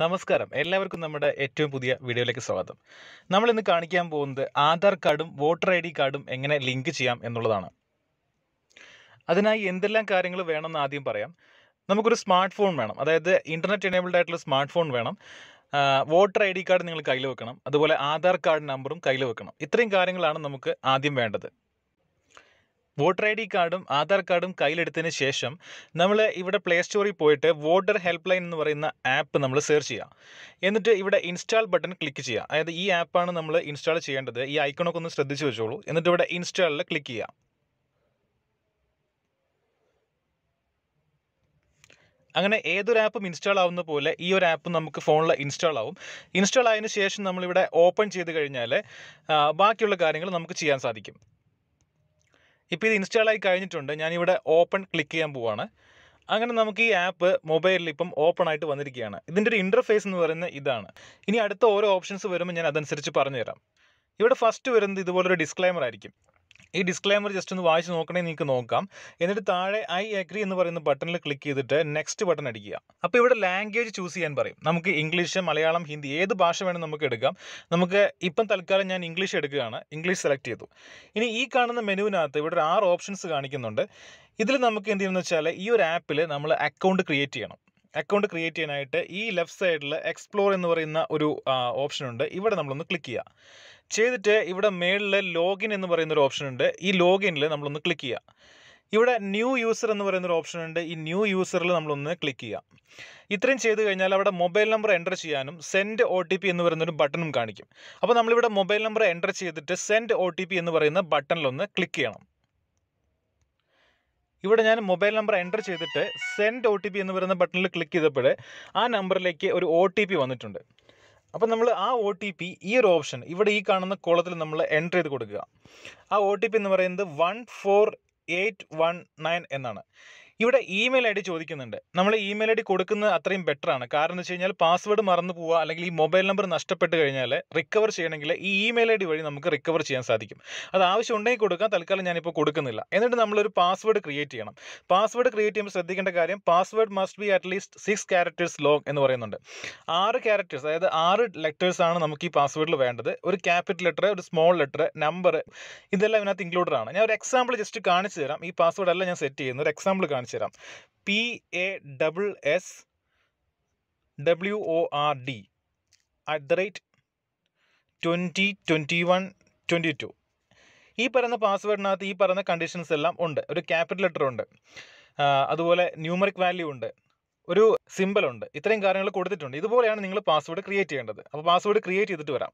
നമസ്കാരം എല്ലാവർക്കും നമ്മുടെ ഏറ്റവും പുതിയ വീഡിയോയിലേക്ക് സ്വാഗതം നമ്മൾ ഇന്ന് കാണിക്കാൻ പോകുന്നത് ആധാർ കാർഡും വോട്ടർ ഐ ഡി കാർഡും എങ്ങനെ ലിങ്ക് ചെയ്യാം എന്നുള്ളതാണ് അതിനായി എന്തെല്ലാം കാര്യങ്ങൾ വേണമെന്ന് ആദ്യം പറയാം നമുക്കൊരു സ്മാർട്ട് ഫോൺ വേണം അതായത് ഇൻ്റർനെറ്റ് എനേബിൾഡ് ആയിട്ടുള്ള സ്മാർട്ട് ഫോൺ വേണം വോട്ടർ ഐ ഡി കാർഡ് നിങ്ങൾ കയ്യിൽ വെക്കണം അതുപോലെ ആധാർ കാർഡ് നമ്പറും കയ്യിൽ വെക്കണം ഇത്രയും കാര്യങ്ങളാണ് നമുക്ക് ആദ്യം വേണ്ടത് വോട്ടർ ഐ ഡി കാർഡും ആധാർ കാർഡും കയ്യിലെടുത്തതിന് ശേഷം നമ്മൾ ഇവിടെ പ്ലേ സ്റ്റോറിൽ പോയിട്ട് വോട്ടർ ഹെൽപ്പ് ലൈൻ എന്ന് പറയുന്ന ആപ്പ് നമ്മൾ സെർച്ച് ചെയ്യുക എന്നിട്ട് ഇവിടെ ഇൻസ്റ്റാൾ ബട്ടൺ ക്ലിക്ക് ചെയ്യുക അതായത് ഈ ആപ്പാണ് നമ്മൾ ഇൻസ്റ്റാൾ ചെയ്യേണ്ടത് ഈ ഐക്കണൊക്കെ ഒന്ന് ശ്രദ്ധിച്ച് വെച്ചോളൂ എന്നിട്ട് ഇവിടെ ഇൻസ്റ്റാളിൽ ക്ലിക്ക് ചെയ്യുക അങ്ങനെ ഏതൊരു ആപ്പും ഇൻസ്റ്റാൾ ആവുന്ന പോലെ ഈ ഒരു ആപ്പ് നമുക്ക് ഫോണിൽ ഇൻസ്റ്റാൾ ആവും ഇൻസ്റ്റാൾ ആയതിനു ശേഷം നമ്മളിവിടെ ഓപ്പൺ ചെയ്ത് കഴിഞ്ഞാൽ ആ, ബാക്കിയുള്ള കാര്യങ്ങൾ നമുക്ക് ചെയ്യാൻ സാധിക്കും ഇപ്പോൾ ഇത് ഇൻസ്റ്റാൾ ആയി കഴിഞ്ഞിട്ടുണ്ട് ഞാനിവിടെ ഓപ്പൺ ക്ലിക്ക് ചെയ്യാൻ പോവാണ് അങ്ങനെ നമുക്ക് ഈ ആപ്പ് മൊബൈലിൽ ഇപ്പം ഓപ്പൺ ആയിട്ട് വന്നിരിക്കുകയാണ് ഇതിൻ്റെ ഒരു ഇൻ്റർഫേസ് എന്ന് പറയുന്നത് ഇതാണ് ഇനി അടുത്ത ഓരോ ഓപ്ഷൻസ് വരുമ്പോൾ ഞാൻ അതനുസരിച്ച് പറഞ്ഞുതരാം ഇവിടെ ഫസ്റ്റ് വരുന്നത് ഇതുപോലൊരു ഡിസ്ക്ലൈമർ ആയിരിക്കും ഈ ഡിസ്ക്ലൈമർ ജസ്റ്റ് ഒന്ന് വായിച്ച് നോക്കണേ നിങ്ങൾക്ക് നോക്കാം എന്നിട്ട് താഴെ ഐ അഗ്രി എന്ന് പറയുന്ന ബട്ടണിൽ ക്ലിക്ക് ചെയ്തിട്ട് നെക്സ്റ്റ് ബട്ടൺ അടിക്കുക അപ്പോൾ ഇവിടെ ലാംഗ്വേജ് ചൂസ് ചെയ്യാൻ പറയും നമുക്ക് ഇംഗ്ലീഷ് മലയാളം ഹിന്ദി ഏത് ഭാഷ വേണം നമുക്ക് എടുക്കാം നമുക്ക് ഇപ്പം തൽക്കാലം ഞാൻ ഇംഗ്ലീഷ് എടുക്കുകയാണ് ഇംഗ്ലീഷ് സെലക്ട് ചെയ്തു ഇനി ഈ കാണുന്ന മെനുവിനകത്ത് ഇവിടെ ഒരു ആറ് ഓപ്ഷൻസ് കാണിക്കുന്നുണ്ട് ഇതിൽ നമുക്ക് എന്ത് ചെയ്യുന്നത് വെച്ചാൽ ഈ ഒരു ആപ്പിൽ നമ്മൾ അക്കൗണ്ട് ക്രിയേറ്റ് ചെയ്യണം അക്കൗണ്ട് ക്രിയേറ്റ് ചെയ്യാനായിട്ട് ഈ ലെഫ്റ്റ് സൈഡിൽ എക്സ്പ്ലോർ എന്ന് പറയുന്ന ഒരു ഓപ്ഷൻ ഉണ്ട് ഇവിടെ നമ്മളൊന്ന് ക്ലിക്ക് ചെയ്യുക ചെയ്തിട്ട് ഇവിടെ മേളിൽ ലോഗിൻ എന്ന് പറയുന്ന ഒരു ഓപ്ഷൻ ഉണ്ട് ഈ ലോഗിനിൽ നമ്മളൊന്ന് ക്ലിക്ക് ചെയ്യുക ഇവിടെ ന്യൂ യൂസർ എന്ന് പറയുന്ന ഒരു ഓപ്ഷൻ ഉണ്ട് ഈ ന്യൂ യൂസറിൽ നമ്മളൊന്ന് ക്ലിക്ക് ചെയ്യുക ഇത്രയും ചെയ്ത് കഴിഞ്ഞാൽ അവിടെ മൊബൈൽ നമ്പർ എൻ്റർ ചെയ്യാനും സെൻഡ് ഒ ടി പി എന്ന് പറയുന്ന ഒരു ബട്ടണും കാണിക്കും അപ്പോൾ നമ്മളിവിടെ മൊബൈൽ നമ്പർ എൻ്റർ ചെയ്തിട്ട് സെൻഡ് ഒ ടി പി എന്ന് പറയുന്ന ബട്ടണിലൊന്ന് ക്ലിക്ക് ചെയ്യണം ഇവിടെ ഞാൻ മൊബൈൽ നമ്പർ എൻ്റർ ചെയ്തിട്ട് സെൻഡ് ഒ ടി പി എന്ന് പറയുന്ന ബട്ടണിൽ ക്ലിക്ക് ചെയ്തപ്പോൾ ആ നമ്പറിലേക്ക് ഒരു ഒ ടി പി വന്നിട്ടുണ്ട് അപ്പോൾ നമ്മൾ ആ ഒ ടി പി ഈ ഒരു ഓപ്ഷൻ ഇവിടെ ഈ കാണുന്ന കോളത്തിൽ നമ്മൾ എൻ്റർ ചെയ്ത് കൊടുക്കുക ആ ഒ ടി പി എന്ന് പറയുന്നത് one four eight one nine എന്നാണ് ഇവിടെ ഇമെയിൽ ഐ ഡി ചോദിക്കുന്നുണ്ട് നമ്മൾ ഇമെയിൽ ഐ ഡി കൊടുക്കുന്നത് അത്രയും ബെറ്റർ ആണ് കാരണം എന്ന് വെച്ച് കഴിഞ്ഞാൽ പാസ്വേഡ് മറന്നു പോവുക അല്ലെങ്കിൽ ഈ മൊബൈൽ നമ്പർ നഷ്ടപ്പെട്ട് കഴിഞ്ഞാൽ റിക്കവർ ചെയ്യണമെങ്കിൽ ഈ ഇമെയിൽ ഐ ഡി വഴി നമുക്ക് റിക്കവർ ചെയ്യാൻ സാധിക്കും അത് ആവശ്യം ഉണ്ടെങ്കിൽ കൊടുക്കാം തൽക്കാലം ഞാനിപ്പോൾ കൊടുക്കുന്നില്ല എന്നിട്ട് നമ്മളൊരു പാസ്വേഡ് ക്രിയേറ്റ് ചെയ്യണം പാസ്വേഡ് ക്രിയേറ്റ് ചെയ്യുമ്പോൾ ശ്രദ്ധിക്കേണ്ട കാര്യം password must be at least six characters long എന്ന് പറയുന്നുണ്ട് ആറ് ക്യാരക്ടേഴ്സ് അതായത് ആറ് ലെറ്റേഴ്സ് ആണ് നമുക്ക് ഈ പാസ്വേഡിൽ വേണ്ടത് ഒരു ക്യാപിറ്റൽ ലെറ്റർ ഒരു സ്മോൾ ലെറ്റർ നമ്പർ ഇതെല്ലാം ഇതിനകത്ത് ഇൻക്ലൂഡഡ് ആണ് ഞാൻ ഒരു എക്സാമ്പിൾ ജസ്റ്റ് കാണിച്ചു തരാം ഈ പാസ്വേഡ് അല്ല ഞാൻ സെറ്റ് ചെയ്യുന്നത് ഒരു എക്സാമ്പിൾ കാണിച്ചു തരാം P A double S W O R D at the rate twenty twenty one twenty two ഈ പറയുന്ന പാസ്വേഡിനകത്ത് ഈ പറയുന്ന കണ്ടീഷൻസ് എല്ലാം ഉണ്ട് ഒരു ക്യാപിറ്റൽ ലെറ്റർ ഉണ്ട് ആ, അതുപോലെ ന്യൂമറിക് വാല്യൂ ഉണ്ട് ഒരു സിമ്പിൾ ഉണ്ട് ഇത്രയും കാര്യങ്ങൾ കൊടുത്തിട്ടുണ്ട് ഇതുപോലെയാണ് നിങ്ങൾ പാസ്വേഡ് ക്രിയേറ്റ് ചെയ്യേണ്ടത് അപ്പോൾ പാസ്വേഡ് ക്രിയേറ്റ് ചെയ്തിട്ട് വരാം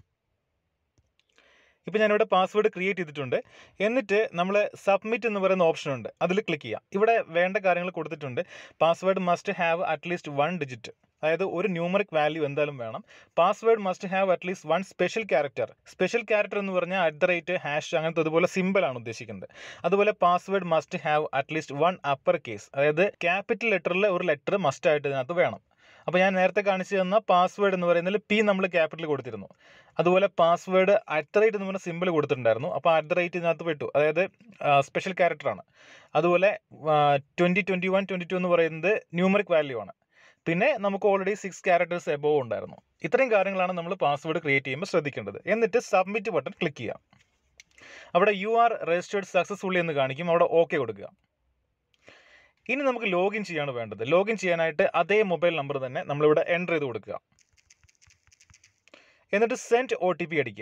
ഇപ്പോൾ ഞാനിവിടെ പാസ്വേഡ് ക്രിയേറ്റ് ചെയ്തിട്ടുണ്ട് എന്നിട്ട് നമ്മൾ സബ്മിറ്റ് എന്ന് പറയുന്ന ഓപ്ഷൻ ഉണ്ട് അതിൽ ക്ലിക്ക് ചെയ്യാം ഇവിടെ വേണ്ട കാര്യങ്ങൾ കൊടുത്തിട്ടുണ്ട് password must have at least one digit അതായത് ഒരു ന്യൂമറിക് വാല്യൂ എന്തായാലും വേണം password must have at least one special character special character എന്ന് പറഞ്ഞാൽ അറ്റ് ദ റേറ്റ് ഹാഷ് അങ്ങനത്തെ അതുപോലെ സിമ്പിൾ ആണ് ഉദ്ദേശിക്കുന്നത് അതുപോലെ password must have at least one upper case അതായത് ക്യാപിറ്റൽ ലെറ്ററിൽ ഒരു ലെറ്റർ മസ്റ്റ് ആയിട്ട് ഇതിനകത്ത് വേണം അപ്പോൾ ഞാൻ നേരത്തെ കാണിച്ചു തന്ന പാസ്വേഡ് എന്ന് പറയുന്നതിൽ പി നമ്മൾ ക്യാപിറ്റൽ കൊടുത്തിരുന്നു അതുപോലെ പാസ്വേഡ് അറ്റ് ദ റേറ്റ് എന്ന് പറഞ്ഞ സിമ്പിൾ കൊടുത്തിട്ടുണ്ടായിരുന്നു അപ്പോൾ അറ്റ് ദ റേറ്റ് ഇതിനകത്ത് പെട്ടു അതായത് സ്പെഷ്യൽ ക്യാരക്ടറാണ് അതുപോലെ twenty twenty one twenty two എന്ന് പറയുന്നത് ന്യൂമറിക് വാല്യൂ ആണ് പിന്നെ നമുക്ക് ഓൾറെഡി സിക്സ് ക്യാരക്ടേഴ്സ് എബോവ് ഉണ്ടായിരുന്നു ഇത്രയും കാര്യങ്ങളാണ് നമ്മൾ പാസ്വേഡ് ക്രിയേറ്റ് ചെയ്യുമ്പോൾ ശ്രദ്ധിക്കേണ്ടത് എന്നിട്ട് സബ്മിറ്റ് ബട്ടൺ ക്ലിക്ക് ചെയ്യാം അവിടെ യു ആർ രജിസ്റ്റേർഡ് സക്സസ്ഫുള്ളി എന്ന് കാണിക്കും അവിടെ ഓക്കെ കൊടുക്കുക ഇനി നമുക്ക് ലോഗിൻ ചെയ്യാണ് വേണ്ടത് ലോഗിൻ ചെയ്യാനായിട്ട് അതേ മൊബൈൽ നമ്പർ തന്നെ നമ്മളിവിടെ എൻ്റർ ചെയ്ത് കൊടുക്കുക എന്നിട്ട് സെൻഡ് ഒ ടി പി അടിക്കുക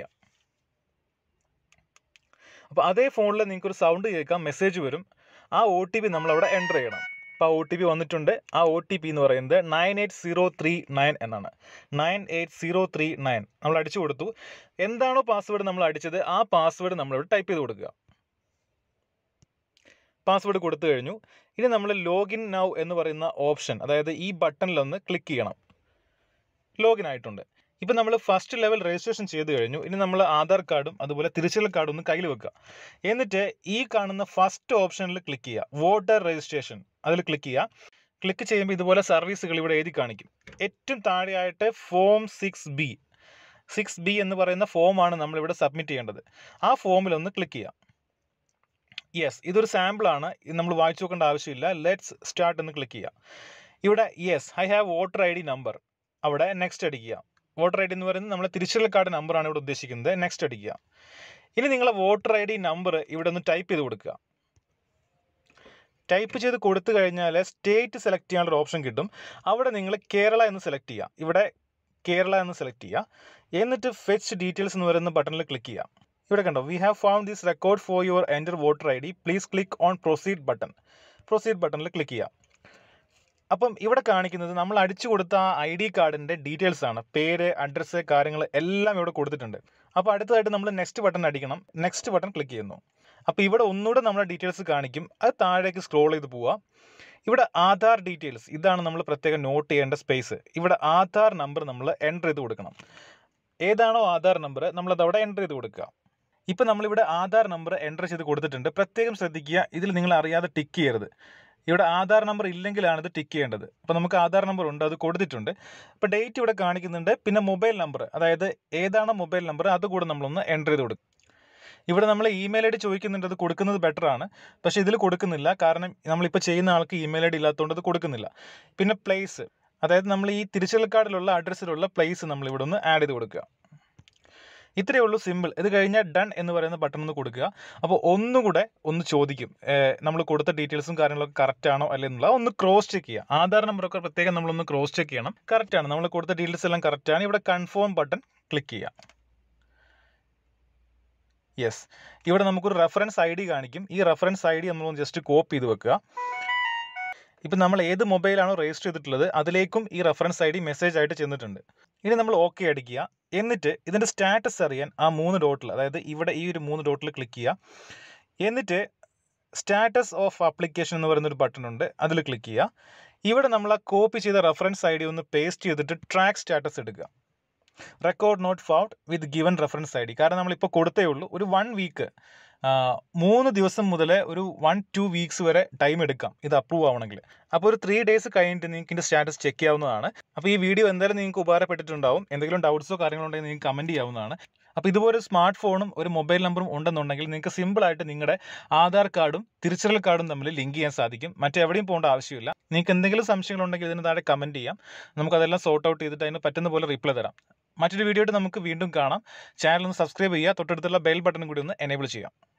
അപ്പോൾ അതേ ഫോണിൽ നിങ്ങൾക്ക് ഒരു സൗണ്ട് കേൾക്കാം മെസ്സേജ് വരും ആ ഒ ടി പി നമ്മളവിടെ എൻ്റർ ചെയ്യണം അപ്പോൾ ആ ഒ ടി പി വന്നിട്ടുണ്ട് ആ ഒ ടി പി എന്ന് പറയുന്നത് nine eight zero three nine എന്നാണ് nine eight zero three nine നമ്മൾ അടിച്ചു കൊടുത്തു എന്താണോ പാസ്വേഡ് നമ്മൾ അടിച്ചത് ആ പാസ്വേഡ് നമ്മളിവിടെ ടൈപ്പ് ചെയ്ത് കൊടുക്കുക പാസ്വേഡ് കൊടുത്തു കഴിഞ്ഞു ഇനി നമ്മൾ ലോഗിൻ നൗ എന്ന് പറയുന്ന ഓപ്ഷൻ അതായത് ഈ ബട്ടണിലൊന്ന് ക്ലിക്ക് ചെയ്യണം ലോഗിൻ ആയിട്ടുണ്ട് ഇപ്പം നമ്മൾ ഫസ്റ്റ് ലെവൽ രജിസ്ട്രേഷൻ ചെയ്ത് കഴിഞ്ഞു ഇനി നമ്മൾ ആധാർ കാർഡും അതുപോലെ തിരിച്ചറിയൽ കാർഡും ഒന്ന് കയ്യിൽ വെക്കുക എന്നിട്ട് ഈ കാണുന്ന ഫസ്റ്റ് ഓപ്ഷനിൽ ക്ലിക്ക് ചെയ്യുക വോട്ടർ രജിസ്ട്രേഷൻ അതിൽ ക്ലിക്ക് ചെയ്യുക ക്ലിക്ക് ചെയ്യുമ്പോൾ ഇതുപോലെ സർവീസുകൾ ഇവിടെ എഴുതി കാണിക്കും ഏറ്റവും താഴെയായിട്ട് form six B six B എന്ന് പറയുന്ന ഫോമാണ് നമ്മളിവിടെ സബ്മിറ്റ് ചെയ്യേണ്ടത് ആ ഫോമിലൊന്ന് ക്ലിക്ക് ചെയ്യാം യെസ് ഇതൊരു സാമ്പിളാണ് ഇത് നമ്മൾ വായിച്ചു നോക്കേണ്ട ആവശ്യമില്ല ലെറ്റ്സ് സ്റ്റാർട്ട് എന്ന് ക്ലിക്ക് ചെയ്യാം ഇവിടെ yes I have voter I D number അവിടെ നെക്സ്റ്റ് അടിക്കുക വോട്ടർ ഐ ഡി എന്ന് പറയുന്നത് നമ്മളെ തിരിച്ചറിയൽ കാർഡ് നമ്പറാണ് ഇവിടെ ഉദ്ദേശിക്കുന്നത് നെക്സ്റ്റ് അടിക്കുക ഇനി നിങ്ങളെ വോട്ടർ ഐ ഡി നമ്പർ ഇവിടെ ഒന്ന് ടൈപ്പ് ചെയ്ത് കൊടുക്കുക ടൈപ്പ് ചെയ്ത് കൊടുത്തു കഴിഞ്ഞാൽ സ്റ്റേറ്റ് സെലക്ട് ചെയ്യാനുള്ള ഓപ്ഷൻ കിട്ടും അവിടെ നിങ്ങൾ കേരള എന്ന് സെലക്ട് ചെയ്യുക ഇവിടെ കേരള എന്ന് സെലക്ട് ചെയ്യുക എന്നിട്ട് ഫെച്ച് ഡീറ്റെയിൽസ് എന്ന് പറയുന്ന ബട്ടണിൽ ക്ലിക്ക് ചെയ്യുക ഇവിടെ കണ്ടോ we have found this record for your enter voter I D please click on proceed button proceed ബട്ടണിൽ ക്ലിക്ക് ചെയ്യുക അപ്പം ഇവിടെ കാണിക്കുന്നത് നമ്മൾ അടിച്ചു കൊടുത്ത ആ ഐ ഡി കാർഡിൻ്റെ ഡീറ്റെയിൽസ് ആണ് പേര് അഡ്രസ്സ് കാര്യങ്ങൾ എല്ലാം ഇവിടെ കൊടുത്തിട്ടുണ്ട് അപ്പോൾ അടുത്തതായിട്ട് നമ്മൾ നെക്സ്റ്റ് ബട്ടൺ അടിക്കണം നെക്സ്റ്റ് ബട്ടൺ ക്ലിക്ക് ചെയ്യുന്നു അപ്പോൾ ഇവിടെ ഒന്നുകൂടെ നമ്മളെ ഡീറ്റെയിൽസ് കാണിക്കും അത് താഴേക്ക് സ്ക്രോൾ ചെയ്ത് പോവുക ഇവിടെ ആധാർ ഡീറ്റെയിൽസ് ഇതാണ് നമ്മൾ പ്രത്യേകം നോട്ട് ചെയ്യേണ്ട സ്പേസ് ഇവിടെ ആധാർ നമ്പർ നമ്മൾ എൻ്റർ ചെയ്ത് കൊടുക്കണം ഏതാണോ ആധാർ നമ്പർ നമ്മളത് അവിടെ എൻ്റർ ചെയ്ത് കൊടുക്കുക ഇപ്പം നമ്മളിവിടെ ആധാർ നമ്പർ എൻ്റർ ചെയ്ത് കൊടുത്തിട്ടുണ്ട് പ്രത്യേകം ശ്രദ്ധിക്കുക ഇതിൽ നിങ്ങൾ അറിയാതെ ടിക്ക് ചെയ്യരുത് ഇവിടെ ആധാർ നമ്പർ ഇല്ലെങ്കിലാണ് ഇത് ടിക്ക് ചെയ്യേണ്ടത് അപ്പോൾ നമുക്ക് ആധാർ നമ്പർ ഉണ്ട് അത് കൊടുത്തിട്ടുണ്ട് ഇപ്പോൾ ഡേറ്റ് ഇവിടെ കാണിക്കുന്നുണ്ട് പിന്നെ മൊബൈൽ നമ്പർ അതായത് ഏതാണോ മൊബൈൽ നമ്പർ അത് കൂടെ നമ്മളൊന്ന് എൻ്റർ ചെയ്ത് കൊടുക്കും ഇവിടെ നമ്മൾ ഇമെയിൽ ഐ ഡി ചോദിക്കുന്നുണ്ട് അത് കൊടുക്കുന്നത് ബെറ്റർ ആണ് പക്ഷേ ഇതിൽ കൊടുക്കുന്നില്ല കാരണം നമ്മളിപ്പോൾ ചെയ്യുന്ന ആൾക്ക് ഇമെയിൽ ഐ ഡി ഇല്ലാത്തതുകൊണ്ട് അത് കൊടുക്കുന്നില്ല പിന്നെ പ്ലേസ് അതായത് നമ്മൾ ഈ തിരിച്ചറിയൽ കാർഡിലുള്ള അഡ്രസ്സിലുള്ള പ്ലേസ് നമ്മൾ ഇവിടെ ഒന്ന് ആഡ് ചെയ്ത് കൊടുക്കുക ഇത്രയേ ഉള്ളൂ സിമ്പിൾ ഇത് കഴിഞ്ഞാൽ ഡൺ എന്ന് പറയുന്ന ബട്ടൺ ഒന്ന് കൊടുക്കുക അപ്പോൾ ഒന്നുകൂടെ ഒന്ന് ചോദിക്കും നമ്മൾ കൊടുത്ത ഡീറ്റെയിൽസും കാര്യങ്ങളൊക്കെ കറക്റ്റ് ആണോ അല്ലെന്നുള്ള ഒന്ന് ക്രോസ് ചെക്ക് ചെയ്യുക ആധാർ നമ്പറൊക്കെ പ്രത്യേകം നമ്മളൊന്ന് ക്രോസ് ചെക്ക് ചെയ്യണം കറക്റ്റ് ആണ് നമ്മൾ കൊടുത്ത ഡീറ്റെയിൽസ് എല്ലാം കറക്റ്റ് ആണ് ഇവിടെ കൺഫേം ബട്ടൺ ക്ലിക്ക് ചെയ്യുക യെസ് ഇവിടെ നമുക്കൊരു റെഫറൻസ് ഐ ഡി കാണിക്കും ഈ റെഫറൻസ് ഐ ഡി നമ്മളൊന്ന് ജസ്റ്റ് കോപ്പി ചെയ്ത് വെക്കുക ഇപ്പം നമ്മൾ ഏത് മൊബൈലാണോ രജിസ്റ്റർ ചെയ്തിട്ടുള്ളത് അതിലേക്കും ഈ റെഫറൻസ് ഐ ഡി മെസ്സേജ് ആയിട്ട് ചെന്നിട്ടുണ്ട് ഇനി നമ്മൾ ഓക്കെ അടിക്കുക എന്നിട്ട് ഇതിൻ്റെ സ്റ്റാറ്റസ് അറിയാൻ ആ മൂന്ന് ഡോട്ടിൽ അതായത് ഇവിടെ ഈ ഒരു മൂന്ന് ഡോട്ടിൽ ക്ലിക്ക് ചെയ്യുക എന്നിട്ട് സ്റ്റാറ്റസ് ഓഫ് ആപ്ലിക്കേഷൻ എന്ന് പറയുന്നൊരു ബട്ടൺ ഉണ്ട് അതിൽ ക്ലിക്ക് ചെയ്യുക ഇവിടെ നമ്മൾ ആ കോപ്പി ചെയ്ത റെഫറൻസ് ഐ ഡി ഒന്ന് പേസ്റ്റ് ചെയ്തിട്ട് ട്രാക്ക് സ്റ്റാറ്റസ് എടുക്കുക record not found with given reference I D കാരണം നമ്മളിപ്പോൾ കൊടുത്തേ ഉള്ളൂ ഒരു വൺ വീക്ക് മൂന്ന് ദിവസം മുതൽ ഒരു വൺ ടു വീക്സ് വരെ ടൈം എടുക്കാം ഇത് അപ്രൂവ് ആവണമെങ്കിൽ അപ്പോൾ ഒരു ത്രീ ഡേയ്സ് കഴിഞ്ഞിട്ട് നിങ്ങൾക്ക് ഇതിൻ്റെ സ്റ്റാറ്റസ് ചെക്ക് ചെയ്യാവുന്നതാണ് അപ്പോൾ ഈ വീഡിയോ എന്തായാലും നിങ്ങൾക്ക് ഉപകാരപ്പെട്ടിട്ടുണ്ടാവും എന്തെങ്കിലും ഡൗട്ട്സോ കാര്യങ്ങളോ ഉണ്ടെങ്കിൽ നിങ്ങൾക്ക് കമൻറ്റ് ചെയ്യാവുന്നതാണ് അപ്പോൾ ഇതുപോലെ സ്മാർട്ട് ഫോണും ഒരു മൊബൈൽ നമ്പറും ഉണ്ടെന്നുണ്ടെങ്കിൽ നിങ്ങൾക്ക് സിമ്പിളായിട്ട് നിങ്ങളുടെ ആധാർ കാർഡും തിരിച്ചറിയൽ കാർഡും തമ്മിൽ ലിങ്ക് ചെയ്യാൻ സാധിക്കും മറ്റെവിടെയും പോകേണ്ട ആവശ്യമില്ല നിങ്ങൾക്ക് എന്തെങ്കിലും സംശയങ്ങളുണ്ടെങ്കിൽ ഇതിന് താഴെ കമൻറ്റ് ചെയ്യാം നമുക്കതെല്ലാം സോർട്ട് ഔട്ട് ചെയ്തിട്ട് അതിന് പറ്റുന്ന പോലെ റിപ്ലൈ തരാം മറ്റൊരു വീഡിയോ ആയിട്ട് നമുക്ക് വീണ്ടും കാണാം ചാനൽ ഒന്ന് സബ്സ്ക്രൈബ് ചെയ്യുക തൊട്ടടുത്തുള്ള ബെൽ ബട്ടൺ കൂടി ഒന്ന് എനേബിൾ ചെയ്യാം